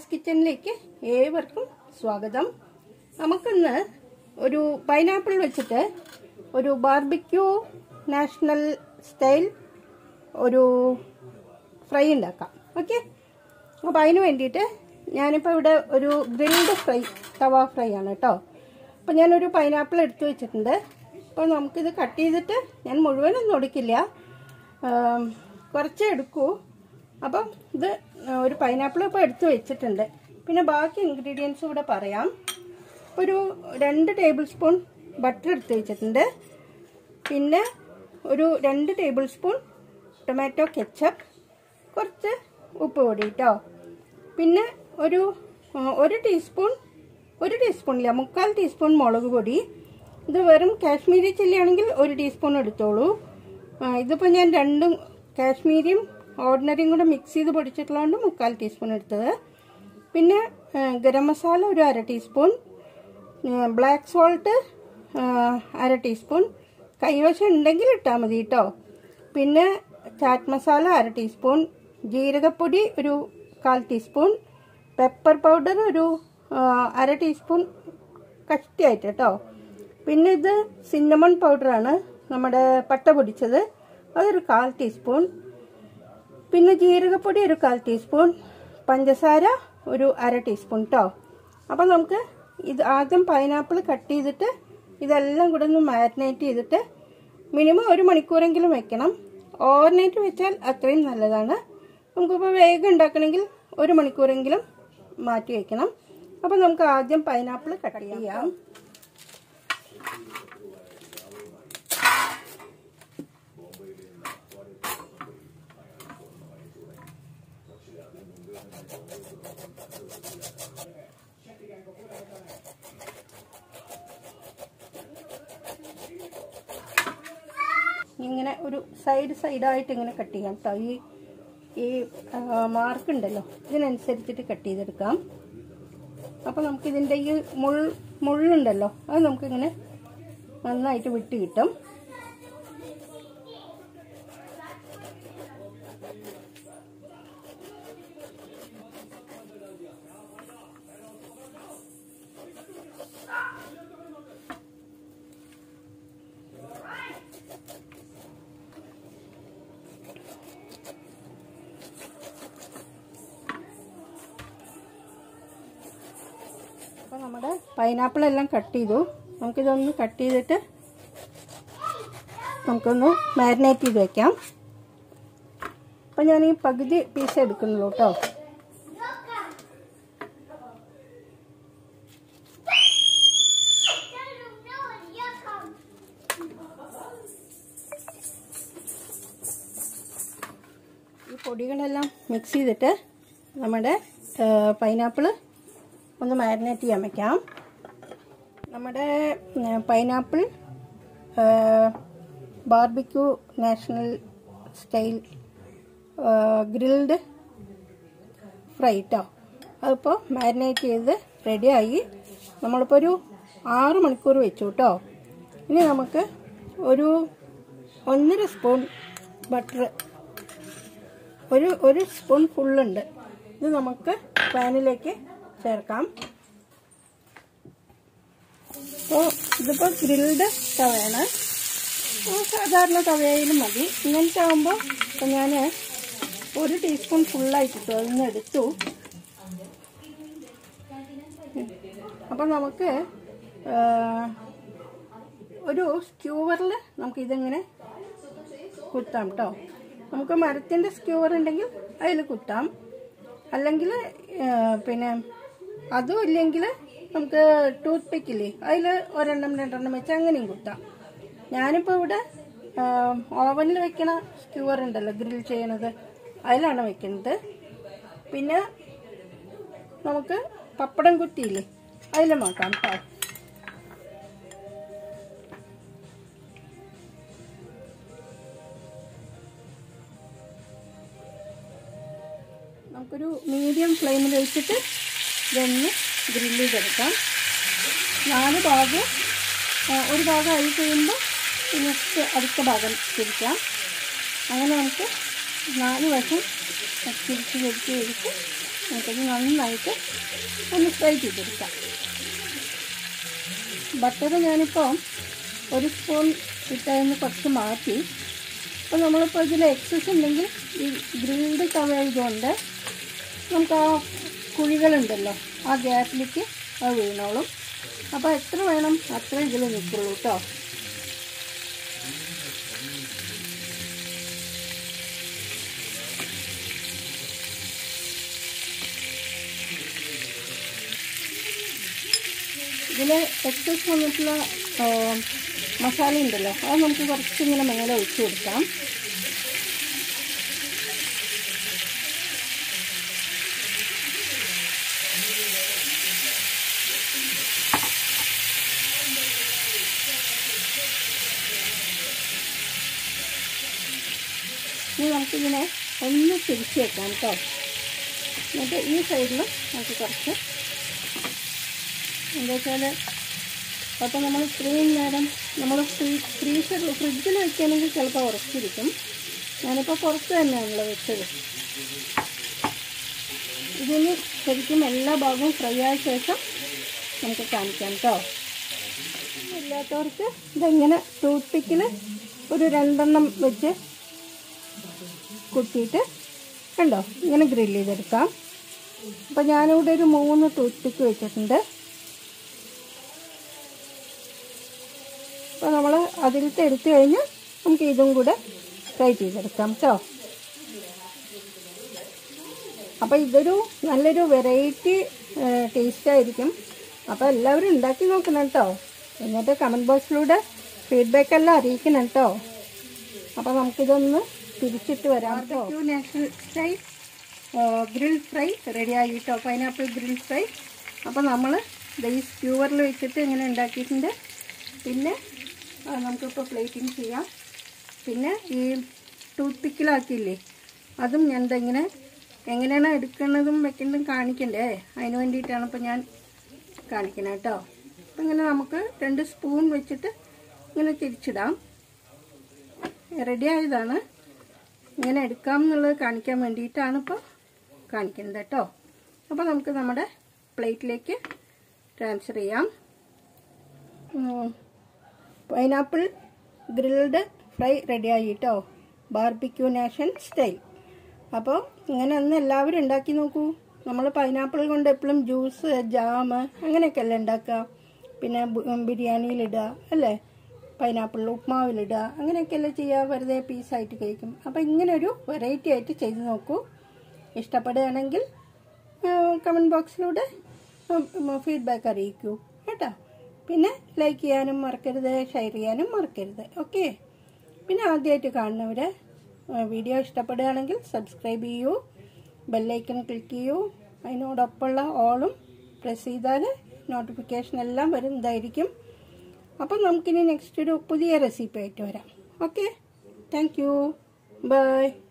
Andreas കിച്ചണിലേക്ക് ഏവർക്കും സ്വാഗതം നമുക്കിന്ന് ഒരു പൈനാപ്പിൾ വെച്ചിട്ട് ഒരു ബാർബിക്യൂ നാഷണൽ സ്റ്റൈൽ ഒരു ഫ്രൈ ഉണ്ടാക്കാം ഓക്കെ അപ്പോൾ അതിന് വേണ്ടിയിട്ട് ഞാനിപ്പോൾ ഇവിടെ ഒരു ഗ്രിൽഡ് ഫ്രൈ തവ ഫ്രൈ ആണ് കേട്ടോ അപ്പോൾ ഞാനൊരു പൈനാപ്പിൾ എടുത്തു വെച്ചിട്ടുണ്ട് അപ്പോൾ നമുക്കിത് കട്ട് ചെയ്തിട്ട് ഞാൻ മുഴുവനൊന്നും ഒടിക്കില്ല ആം, കുറച്ചേ എടുക്കൂ അപ്പം ഇത് ഒരു പൈനാപ്പിൾ ഇപ്പോൾ എടുത്തു വെച്ചിട്ടുണ്ട് പിന്നെ ബാക്കി ഇൻഗ്രീഡിയൻസ് കൂടെ പറയാം ഒരു രണ്ട് ടേബിൾ സ്പൂൺ ബട്ടർ എടുത്ത് വെച്ചിട്ടുണ്ട് പിന്നെ ഒരു രണ്ട് ടേബിൾ സ്പൂൺ ടൊമാറ്റോ കെച്ചപ്പ് കുറച്ച് ഉപ്പ് പൊടി കേട്ടോ പിന്നെ ഒരു ആ, ഒരു ടീസ്പൂൺ ഒരു ടീസ്പൂൺ ഇല്ല മുക്കാൽ ടീസ്പൂൺ മുളക് പൊടി ഇത് വെറും കാശ്മീരി ചില്ലി ആണെങ്കിൽ ഒരു ടീസ്പൂൺ എടുത്തോളൂ ആ, ഇതിപ്പോൾ ഞാൻ രണ്ടും കാശ്മീരിയും ഓർഡിനറിയും കൂടെ മിക്സ് ചെയ്ത് പൊടിച്ചിട്ടുള്ളതുകൊണ്ട് മുക്കാൽ ടീസ്പൂൺ എടുത്തത് പിന്നെ ആ, ഗരം മസാല ഒരു അര ടീസ്പൂൺ ബ്ലാക്ക് സോൾട്ട് അര ടീസ്പൂൺ കൈവശം ഉണ്ടെങ്കിൽ ഇട്ടാൽ മതി കേട്ടോ പിന്നെ ചാറ്റ് മസാല അര ടീസ്പൂൺ ജീരകപ്പൊടി ഒരു കാൽ ടീസ്പൂൺ പെപ്പർ പൗഡർ ഒരു ആ, അര ടീസ്പൂൺ കഷ്ടിയായിട്ട് കേട്ടോ പിന്നെ ഇത് സിന്നമൺ പൗഡറാണ് നമ്മുടെ പട്ട പൊടിച്ചത് അതൊരു കാൽ ടീസ്പൂൺ പിന്നെ ജീരകപ്പൊടി ഒരു കാൽ ടീസ്പൂൺ പഞ്ചസാര ഒരു അര ടീസ്പൂൺ കേട്ടോ അപ്പം നമുക്ക് ഇത് ആദ്യം പൈനാപ്പിൾ കട്ട് ചെയ്തിട്ട് ഇതെല്ലാം കൂടെ ഒന്ന് മാരിനേറ്റ് ചെയ്തിട്ട് മിനിമം ഒരു മണിക്കൂറെങ്കിലും വെക്കണം ഓവർനൈറ്റ് വെച്ചാൽ അത്രയും നല്ലതാണ് നമുക്കിപ്പോൾ വേഗം ഉണ്ടാക്കണമെങ്കിൽ ഒരു മണിക്കൂറെങ്കിലും മാറ്റി വെക്കണം അപ്പം നമുക്ക് ആദ്യം പൈനാപ്പിൾ കട്ട് ചെയ്യാം ഇങ്ങനെ ഒരു സൈഡ് സൈഡായിട്ട് ഇങ്ങനെ കട്ട് ചെയ്യാം കേട്ടോ ഈ ഈ മാർക്ക് ഉണ്ടല്ലോ ഇതിനനുസരിച്ചിട്ട് കട്ട് ചെയ്തെടുക്കാം അപ്പോൾ നമുക്കിതിൻ്റെ ഈ മുൾ മുള്ളുണ്ടല്ലോ അത് നമുക്കിങ്ങനെ നന്നായിട്ട് വിട്ട് കിട്ടും അപ്പോൾ നമ്മുടെ പൈനാപ്പിൾ എല്ലാം കട്ട് ചെയ്തു നമുക്കിതൊന്ന് കട്ട് ചെയ്തിട്ട് നമുക്കൊന്ന് മാരിനേറ്റ് ചെയ്ത് വെക്കാം അപ്പം ഞാൻ ഈ പകുതി പീസ് എടുക്കുന്നുള്ളൂ കേട്ടോ ഈ പൊടികളെല്ലാം മിക്സ് ചെയ്തിട്ട് നമ്മുടെ പൈനാപ്പിൾ ഒന്ന് മാരിനേറ്റ് ചെയ്യാൻ വെക്കാം നമ്മുടെ pineapple barbecue national style grilled fry കേട്ടോ അതിപ്പോൾ മാരിനേറ്റ് ചെയ്ത് റെഡിയായി നമ്മളിപ്പോൾ ഒരു ആറ് മണിക്കൂർ വെച്ചു കേട്ടോ ഇനി നമുക്ക് ഒരു ഒന്നര സ്പൂൺ ബട്ടർ ഒരു ഒരു സ്പൂൺ ഫുള്ളുണ്ട് ഇത് നമുക്ക് പാനിലേക്ക് ചേർക്കാം അപ്പോൾ ഇതിപ്പോൾ ഗ്രിൽഡ് തവയാണ് അപ്പോൾ സാധാരണ തവയിലും മതി ഇങ്ങനത്തെ ആകുമ്പോൾ ഇപ്പം ഞാൻ ഒരു ടീസ്പൂൺ ഫുള്ളായിട്ടിട്ടു അതിൽ നിന്ന് എടുത്തു അപ്പോൾ നമുക്ക് ആ, ഒരു സ്ക്യൂവറിൽ നമുക്കിതിങ്ങനെ കുത്താം കേട്ടോ നമുക്ക് മരത്തിൻ്റെ സ്ക്യൂവർ ഉണ്ടെങ്കിൽ അതിൽ കുത്താം അല്ലെങ്കിൽ പിന്നെ അതും ഇല്ലെങ്കിൽ നമുക്ക് ടൂത്ത് പിക്കില്ലേ അതിൽ ഒരെണ്ണം രണ്ടെണ്ണം വെച്ച് അങ്ങനെയും കുത്താം ഞാനിപ്പോൾ ഇവിടെ ഓവനിൽ വെക്കണ സ്ക്യൂവർ ഉണ്ടല്ലോ ഗ്രിൽ ചെയ്യണത് അതിലാണ് വെക്കുന്നത് പിന്നെ നമുക്ക് പപ്പടം കുത്തിയില്ലേ അതിൽ നോക്കാം കേട്ടോ നമുക്കൊരു മീഡിയം ഫ്ലെയിമിൽ വെച്ചിട്ട് ഇതൊന്ന് ഗ്രില്ല് ചെയ്തെടുക്കാം നാല് ഭാഗം ആ, ഒരു ഭാഗം ആയി കഴിയുമ്പോൾ നെക്സ്റ്റ് അടുത്ത ഭാഗം തിരിക്കാം അങ്ങനെ നമുക്ക് നാല് വശം തിരിച്ച് തിരിച്ച് തിരിച്ച് നമുക്കത് നന്നായിട്ട് ഒന്ന് ഫ്രൈ ചെയ്തെടുക്കാം ബട്ടർ ഞാനിപ്പോൾ ഒരു സ്പൂൺ ഇട്ടതിന് കുറച്ച് മാറ്റി അപ്പോൾ നമ്മളിപ്പോൾ ഇതിൽ എക്സസ് ഉണ്ടെങ്കിൽ ഈ ഗ്രിൽഡ് കവയതുകൊണ്ട് നമുക്ക് ആ കുഴികളുണ്ടല്ലോ ആ ഗ്യാപ്പിലേക്ക് അത് വീണോളും അപ്പോൾ എത്ര വേണം അത്ര ഇതിൽ നിൽക്കുള്ളൂ കേട്ടോ ഇതിൽ എക്സസ് വന്നിട്ടുള്ള ആ, മസാല ഉണ്ടല്ലോ അത് നമുക്ക് കുറച്ച് ഇങ്ങനെ മേലെ ഒഴിച്ച് കൊടുക്കാം ഇനി നമുക്കിതിനെ ഒന്ന് തിരിച്ച് വെക്കാം കേട്ടോ എന്നിട്ട് ഈ സൈഡിലും നമുക്ക് കുറച്ച് എന്താ വെച്ചാൽ അപ്പോൾ നമ്മൾ ഇത്രയും നേരം നമ്മൾ ഫ്രീ ഫ്രീസറിൽ ഫ്രിഡ്ജിൽ വെക്കുകയാണെങ്കിൽ ചിലപ്പോൾ ഉറച്ചിരിക്കും ഞാനിപ്പോൾ പുറത്ത് തന്നെയാണല്ലോ വെച്ചത് ഇതിന് ശരിക്കും എല്ലാ ഭാഗവും ഫ്രൈ ആയ ശേഷം നമുക്ക് കാണിക്കാം കേട്ടോ ഇല്ലാത്തവർക്ക് ഇതെങ്ങനെ ടൂത്ത് പിക്കിൽ ഒരു രണ്ടെണ്ണം വെച്ച് കുത്തിയിട്ട് കണ്ടോ ഇങ്ങനെ ഗ്രില്ല് ചെയ്തെടുക്കാം അപ്പോൾ ഞാനിവിടെ ഒരു മൂന്ന് ടൂത്ത് പിക്ക് വെച്ചിട്ടുണ്ട് അപ്പോൾ നമ്മൾ അതിലത്തെ എടുത്തു കഴിഞ്ഞ് നമുക്ക് ഇതും കൂടെ ഫ്രൈ ചെയ്തെടുക്കാം കേട്ടോ അപ്പോൾ ഇതൊരു നല്ലൊരു വെറൈറ്റി ടേസ്റ്റ് ആയിരിക്കും അപ്പോൾ എല്ലാവരും ഉണ്ടാക്കി നോക്കണം കേട്ടോ എന്നിട്ട് കമൻറ്റ് ബോക്സിലൂടെ ഫീഡ്ബാക്ക് എല്ലാം അറിയിക്കണം കേട്ടോ അപ്പോൾ നമുക്കിതൊന്ന് തിരിച്ചിട്ട് വരാം കേട്ടോ national style grill fry ready ആയി കേട്ടോ പൈനാപ്പിൾ ഗ്രിൽ ഫ്രൈ അപ്പോൾ നമ്മൾ ഈ സ്ക്യൂവറിൽ വെച്ചിട്ട് ഇങ്ങനെ ഉണ്ടാക്കിയിട്ടുണ്ട് പിന്നെ ആ, നമുക്കിപ്പോൾ പ്ലേറ്റിംഗ് ചെയ്യാം പിന്നെ ഈ ടൂത്ത് പിക്കിലാക്കിയില്ലേ അതും ഞാൻ ഇങ്ങനെ എങ്ങനെയാണ് എടുക്കുന്നതും വെക്കുന്നതും കാണിക്കണ്ടേ അതിന് വേണ്ടിയിട്ടാണ് ഇപ്പോൾ ഞാൻ കാണിക്കുന്നത് കേട്ടോ അപ്പം ഇങ്ങനെ നമുക്ക് രണ്ട് സ്പൂൺ വെച്ചിട്ട് ഇങ്ങനെ തിരിച്ചിടാം റെഡി ആയതാണ് ഇങ്ങനെ എടുക്കാം എന്നുള്ളത് കാണിക്കാൻ വേണ്ടിയിട്ടാണ് ഇപ്പോൾ കാണിക്കുന്നത് കേട്ടോ അപ്പോൾ നമുക്ക് നമ്മുടെ പ്ലേറ്റിലേക്ക് ട്രാൻസ്ഫർ ചെയ്യാം പൈനാപ്പിൾ ഗ്രിൽഡ് ഫ്രൈ റെഡിയായി കേട്ടോ ബാർബിക്യൂ നാഷൻ സ്റ്റൈൽ അപ്പോൾ ഇങ്ങനെ ഒന്ന് എല്ലാവരും ഉണ്ടാക്കി നോക്കൂ നമ്മൾ പൈനാപ്പിൾ കൊണ്ട് എപ്പോഴും ജ്യൂസ് ജാം അങ്ങനെയൊക്കെ അല്ലേ ഉണ്ടാക്കുക പിന്നെ ബു- ബിരിയാണിയിലിടുക അല്ലേ പൈനാപ്പിൾ ഉപ്മാവിലിടുക അങ്ങനെയൊക്കെയല്ലേ ചെയ്യുക വെറുതെ പീസായിട്ട് കഴിക്കും അപ്പോൾ ഇങ്ങനെ ഒരു വെറൈറ്റി ആയിട്ട് ചെയ്ത് നോക്കൂ ഇഷ്ടപ്പെടുകയാണെങ്കിൽ കമൻറ്റ് ബോക്സിലൂടെ ഫീഡ്ബാക്ക് അറിയിക്കൂ കേട്ടോ പിന്നെ ലൈക്ക് ചെയ്യാനും മറക്കരുത് ഷെയർ ചെയ്യാനും മറക്കരുത് ഓക്കെ പിന്നെ ആദ്യമായിട്ട് കാണുന്നവർ വീഡിയോ ഇഷ്ടപ്പെടുകയാണെങ്കിൽ സബ്സ്ക്രൈബ് ചെയ്യൂ ബെല്ലൈക്കൺ ക്ലിക്ക് ചെയ്യൂ അതിനോടൊപ്പമുള്ള ഓളും പ്രസ് ചെയ്താൽ നോട്ടിഫിക്കേഷൻ എല്ലാം വരുന്നതായിരിക്കും അപ്പം നമുക്കിനി നെക്സ്റ്റ് ഒരു പുതിയ റെസിപ്പി ആയിട്ട് വരാം ഓക്കെ താങ്ക് യു ബൈ